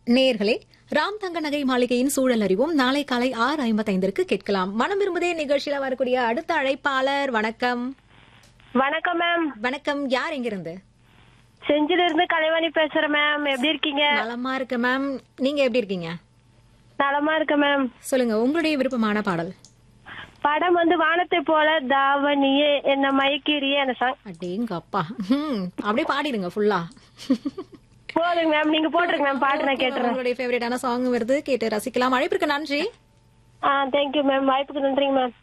நேயர்களே ராம் தங்க நகை மாளிகையின் சூழல் அறிவும் நாளை காலை ஆறு ஐம்பத்தைந்திற்கு கேட்கலாம் மனம் விரும்புதே நிகழ்ச்சியில வரக்கூடிய அடுத்த அழைப்பாளர் வணக்கம் வணக்கம் மேம் வணக்கம் யார் எங்கிருந்து செஞ்சில இருந்து கலைவாணி பேசுறேன் மேம் எப்படி இருக்கீங்க நலமா இருக்கு மேம் நீங்க எப்படி இருக்கீங்க நலமா இருக்க மேம் சொல்லுங்க உங்களுடைய விருப்பமான பாடல் படம் வந்து வானத்தை போல தாவணியே என்ன மயக்கிறியே அந்த சாங் அடேங்க அப்பா ஹம், அப்படியே பாடிடுங்க ஃபுல்லா போதுங்க மேம் நீங்க போட்டுருங்க மேம் பாட்டு நான் கேட்டுறேன் உங்களுடைய ஃபேவரட்டான சாங் வருது கேட்டு ரசிக்கலாம் அழைப்பிற்கு நன்றி ஆ தேங்க்யூ மேம் வாய்ப்புக்கு நன்றிங்க மேம்